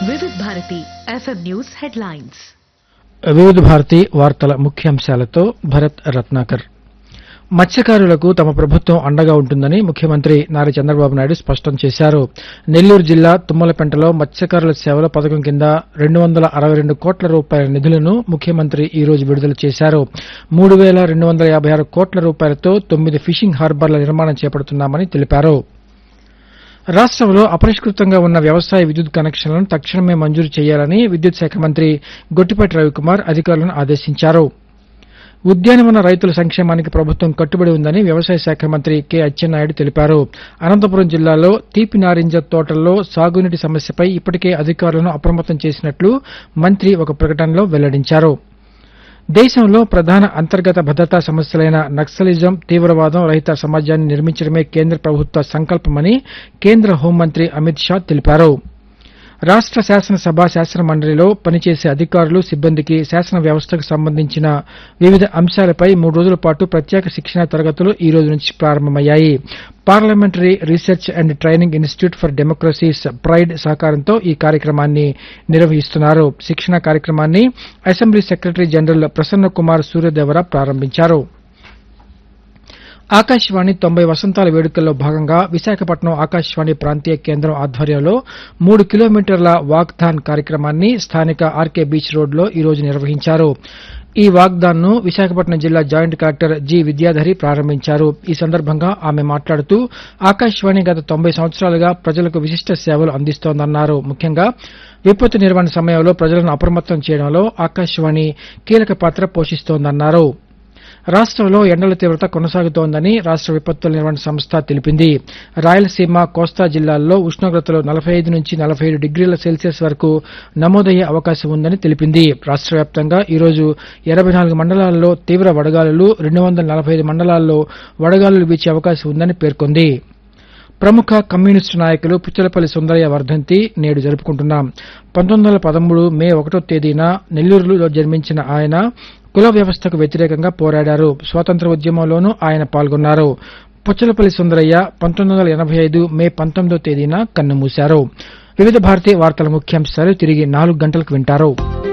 వివిధ Bharati FM news headlines వివిధ భారతి వార్తల ముఖ్యాంశాలతో భరత్ రత్నాకర్ మత్స్యకారులకు తమ ప్రభుత్వం అండగా ఉంటుందని ముఖ్యమంత్రి నారా చంద్రబాబు నాయుడు స్పష్టం చేశారు నెల్లూరు జిల్లా తుమ్మలపెంటలో మత్స్యకారుల సేవల పథకం కింద రెండు వందల అరవై రెండు కోట్ల రూపాయల నిధులను ముఖ్యమంత్రి ఈ రోజు విడుదల చేశారు మూడు వేల రెండు వందల యాభై ఆరు కోట్ల రూపాయలతో తొమ్మిది ఫిషింగ్ హార్బర్ల నిర్మాణం చేపడుతున్నామని తెలిపారు రాష్ట్రంలో అపరిష్కృతంగా ఉన్న వ్యవసాయ విద్యుత్ కనెక్షన్లను తక్షణమే మంజూరు చేయాలని విద్యుత్ శాఖ మంత్రి గొట్టిపాటి రవికుమార్ అధికారులను ఆదేశించారు ఉద్యానవన రైతుల సంక్షేమానికి ప్రభుత్వం కట్టుబడి ఉందని వ్యవసాయ శాఖ మంత్రి కె అచ్చెన్నాయుడు తెలిపారు అనంతపురం జిల్లాలో తీపి నారింజ తోటల్లో సాగునీటి సమస్యపై ఇప్పటికే అధికారులను అప్రమత్తం చేసినట్లు మంత్రి ఒక ప్రకటనలో వెల్లడించారు దేశంలో ప్రధాన అంతర్గత భద్రతా సమస్యలైన నక్సలిజం తీవ్రవాదం రహిత సమాజాన్ని నిర్మించడమే కేంద్ర ప్రభుత్వ సంకల్పమని కేంద్ర హోంమంత్రి అమిత్ షా తెలిపారు రాష్ట శాసనసభ శాసన మండలిలో పనిచేసే అధికారులు సిబ్బందికి శాసన వ్యవస్థకు సంబంధించిన వివిధ అంశాలపై మూడు రోజుల పాటు ప్రత్యేక శిక్షణా తరగతులు ఈ రోజు నుంచి ప్రారంభమయ్యాయి parliamentary research and training institute for democracies PRIDE సహకారంతో ఈ కార్యక్రమాన్ని నిర్వహిస్తున్నారు శిక్షణా కార్యక్రమాన్ని assembly secretary general Prasanna Kumar Suryadevara ప్రారంభించారు ఆకాశవాణి తొంభై వసంతాల వేడుకల్లో భాగంగా విశాఖపట్నం ఆకాశవాణి ప్రాంతీయ కేంద్రం ఆధ్వర్యంలో మూడు కిలోమీటర్ల వాక్థాన్ కార్యక్రమాన్ని స్థానిక ఆర్కే బీచ్ రోడ్లో ఈ రోజు నిర్వహించారు ఈ వాగ్దాన్ ను విశాఖపట్నం జిల్లా జాయింట్ కలెక్టర్ జి విద్యాధరి ప్రారంభించారు ఈ సందర్భంగా ఆమె మాట్లాడుతూ ఆకాశవాణి గత తొంభై సంవత్సరాలుగా ప్రజలకు విశిష్ట సేవలు అందిస్తోందన్నారు ముఖ్యంగా విపత్తు నిర్వహణ సమయంలో ప్రజలను అప్రమత్తం చేయడంలో ఆకాశవాణి కీలక పాత్ర పోషిస్తోందన్నారు రాష్ట్రంలో ఎండల తీవ్రత కొనసాగుతోందని రాష్ట్ర విపత్తుల నిర్వహణ సంస్థ తెలిపింది రాయలసీమ కోస్తా జిల్లాల్లో ఉష్ణోగ్రతలు నలభై ఐదు నుంచి నలభై ఏడు డిగ్రీల సెల్సియస్ వరకు నమోదయ్యే అవకాశం ఉందని తెలిపింది రాష్ట్ర వ్యాప్తంగా ఈరోజు ఎనభై నాలుగు మండలాల్లో తీవ్ర వడగాలులు రెండు వందల నలభై ఐదు మండలాల్లో వడగాలులు వీచే అవకాశం ఉందని పేర్కొంది ప్రముఖ కమ్యూనిస్టు నాయకులు పుచ్చలపల్లి సుందరయ్య వర్ధంతి నేడు జరుపుకుంటున్నాం పంతొమ్మిది వందల పదమూడు మే ఒకటో తేదీన నెల్లూరులో జన్మించిన ఆయన కుల వ్యవస్థకు వ్యతిరేకంగా పోరాడారు స్వాతంత్ర ఉద్యమంలోనూ ఆయన పాల్గొన్నారు పుచ్చలపల్లి సుందరయ్య పంతొమ్మిది వందల ఎనభై ఐదు మే పంతొమ్మిదో తేదీన కన్నుమూశారు వివిధ భారతీయ వార్తల ముఖ్యాంశాలు తిరిగి నాలుగు గంటలకు వింటారు